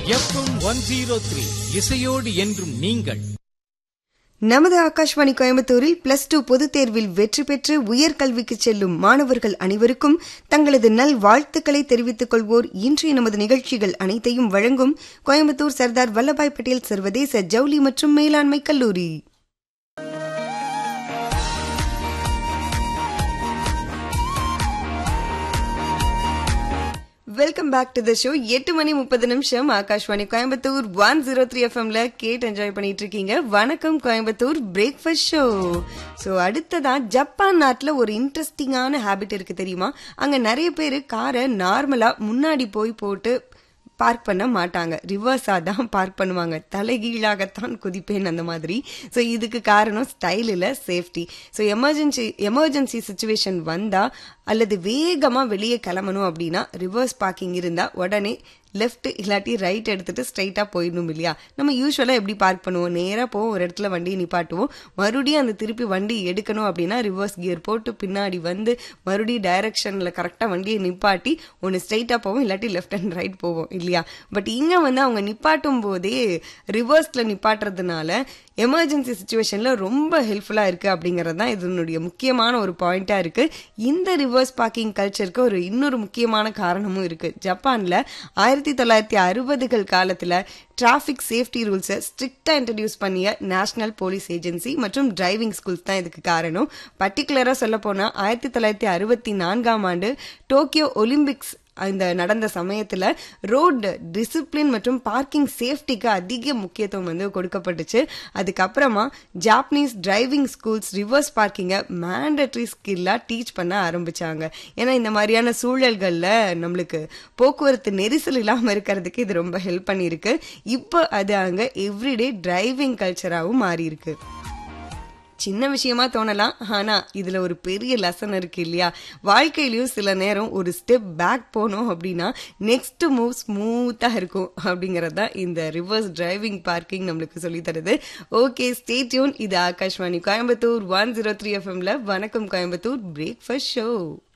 FM one zero three இசையோடு என்றும் நீங்கள் நமது ஆகாஷ்வாணி கோயம்புத்தூரில் பிளஸ் டூ பொதுத் தேர்வில் வெற்றி பெற்று உயர்கல்விக்கு செல்லும் மாணவர்கள் அனைவருக்கும் தங்களது நல் வாழ்த்துக்களை தெரிவித்துக் கொள்வோர் இன்றைய நமது நிகழ்ச்சிகள் அனைத்தையும் வழங்கும் கோயம்புத்தூர் சர்தார் வல்லபாய் பட்டேல் சர்வதேச ஜவுளி மற்றும் மேலாண்மை கல்லூரி welcome back to the show எட்டு மணி முப்பது நிமிஷம் Akashvani Coimbatore one zero three எஃப்எம்ல கேட்டு என்ஜாய் பண்ணிட்டு இருக்கீங்க வணக்கம் கோயம்புத்தூர் பிரேக்ஃபாஸ்ட் ஷோ ஸோ அடுத்ததா ஜப்பான் நாட்டில் ஒரு இன்ட்ரெஸ்டிங்கான ஹேபிட் இருக்கு தெரியுமா அங்க நிறைய பேர் காரை நார்மலா முன்னாடி போய் போட்டு பார்க் பண்ண மாட்டாங்க ரிவர்ஸாக தான் பார்க் பண்ணுவாங்க தலைகீழாகத்தான் குதிப்பேன் அந்த மாதிரி ஸோ இதுக்கு காரணம் ஸ்டைல் இல்லை safety so emergency emergency situation வந்தால் அல்லது வேகமாக வெளியே கிளம்பணும் அப்படின்னா ரிவர்ஸ் பார்க்கிங் இருந்தால் உடனே லெஃப்ட் இல்லாட்டி ரைட் எடுத்துட்டு ஸ்ட்ரைட்டாக போயிடணும் இல்லையா நம்ம யூஸ்வலாக எப்படி பார்க் பண்ணுவோம் நேராக போவோம் ஒரு இடத்துல வண்டியை நிப்பாட்டுவோம் மறுபடியும் அந்த திருப்பி வண்டி எடுக்கணும் அப்படின்னா ரிவர்ஸ் கியர் போட்டு பின்னாடி வந்து மறுபடியும் டைரக்ஷனில் கரெக்டாக வண்டியை நிப்பாட்டி ஒன்று ஸ்ட்ரைட்டாக போவோம் இல்லாட்டி லெஃப்ட் அண்ட் ரைட் போவோம் இல்லையா பட் இங்கே வந்து அவங்க நிப்பாட்டும் போதே ரிவர்ஸில் நிப்பாட்டுறதுனால எமர்ஜென்சி சுச்சுவேஷனில் ரொம்ப ஹெல்ப்ஃபுல்லாக இருக்குது அப்படிங்கிறது தான் இதனுடைய முக்கியமான ஒரு பாயிண்ட்டாக இருக்குது இந்த ரிவர்ஸ் பார்க்கிங் கல்ச்சருக்கு ஒரு இன்னொரு முக்கியமான காரணமும் இருக்குது ஜப்பானில் ஆயிரத்தி தொள்ளாயிரத்தி அறுபதுகள் காலத்தில் டிராஃபிக் சேஃப்டி ரூல்ஸை ஸ்ட்ரிக்டாக இன்ட்ரடியூஸ் பண்ணிய நேஷனல் போலீஸ் ஏஜென்சி மற்றும் டிரைவிங் ஸ்கூல்ஸ் தான் இதுக்கு காரணம் பர்டிகுலராக சொல்ல போனால் ஆயிரத்தி தொள்ளாயிரத்தி அறுபத்தி நான்காம் ஆண்டு டோக்கியோ ஒலிம்பிக்ஸ் இந்த நடந்த சமயத்தில் ரோடு டிசிப்ளின் மற்றும் பார்க்கிங் சேஃப்டிக்கு அதிக முக்கியத்துவம் வந்து கொடுக்கப்பட்டுச்சு அதுக்கப்புறமா ஜாப்பனீஸ் டிரைவிங் ஸ்கூல்ஸ் ரிவர்ஸ் பார்க்கிங்கை மேண்டட்ரி ஸ்கில்லாக டீச் பண்ண ஆரம்பிச்சாங்க ஏன்னா இந்த மாதிரியான சூழல்களில் நம்மளுக்கு போக்குவரத்து நெரிசல் இல்லாமல் இருக்கிறதுக்கு இது ரொம்ப ஹெல்ப் பண்ணியிருக்கு இப்போ அது அங்கே எவ்ரிடே டிரைவிங் கல்ச்சராகவும் மாறி இருக்கு சின்ன விஷயமா தோணலாம் ஆனா இதுல ஒரு பெரிய லெசன் இருக்கு இல்லையா வாழ்க்கையிலயும் சில நேரம் ஒரு ஸ்டெப் பேக் போனோம் அப்படின்னா நெக்ஸ்ட் மூவ் ஸ்மூத்தா இருக்கும் அப்படிங்கறது தான் இந்த ரிவர்ஸ் டிரைவிங் பார்க்கிங் நம்மளுக்கு சொல்லி தருது ஓகே ஸ்டே டியூன் இது Akashvani Coimbatore one zero three எஃப்எம்ல வணக்கம் கோயம்புத்தூர் பிரேக்ஃபாஸ்ட் ஷோ